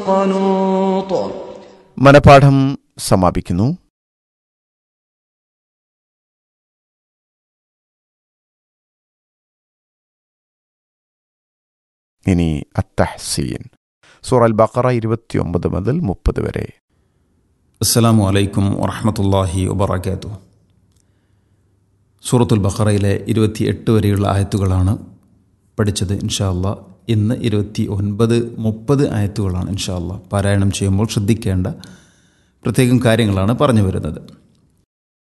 قنوط മനപാഠം സമാപിക്കുന്നു ഇനി അത്തഹ്സീൻ സൂറ അൽ ബക്കറ ഇരുപത്തിയൊമ്പത് മുതൽ മുപ്പത് വരെ അസ്സലാമു അലൈക്കും വറഹമത്തല്ലാഹി വബർക്കാത്തു സൂറത്തുൽ ബഖറയിലെ ഇരുപത്തി എട്ട് വരെയുള്ള ആയത്തുകളാണ് പഠിച്ചത് ഇൻഷാ അല്ലാ ഇന്ന് ഇരുപത്തി ഒൻപത് മുപ്പത് ആയത്തുകളാണ് ഇൻഷാ അല്ലാ പാരായണം ചെയ്യുമ്പോൾ ശ്രദ്ധിക്കേണ്ട പ്രത്യേകം കാര്യങ്ങളാണ് പറഞ്ഞു വരുന്നത്